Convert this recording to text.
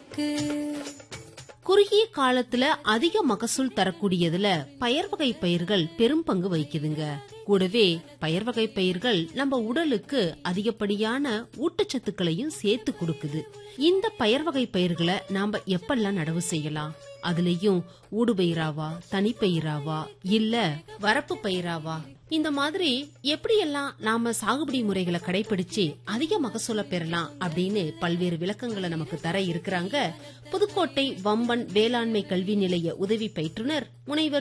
இருக்கு குறுகிய காலத்துல அதிக மகசூல் தரக்கூடியதுல பயர் வகை பயிர்கள் பெரும் பங்கு வகிக்குதுங்க கூடவே பயர் வகை பயிர்கள் நம்ம உடலுக்கு அதிகப்படியான ஊட்டச்சத்துக்களையும் சேர்த்து கொடுக்குது இந்த பயர் வகை பயிர்களை நாம எப்பெல்லாம் நடவு செய்யலாம் அதுலயும் ஊடுபயிராவா தனிப்பயிராவா இல்ல வரப்பு பயிராவா இந்த மாதிரி எப்படியெல்லாம் நாம சாகுபடி முறைகளை கடைபிடிச்சு அதிக மகசூல பெறலாம் அப்படின்னு பல்வேறு விளக்கங்களை நமக்கு தர இருக்கிறாங்க புதுக்கோட்டை வம்பன் வேளாண்மை கல்வி நிலைய உதவி பயிற்றுனர் முனைவர்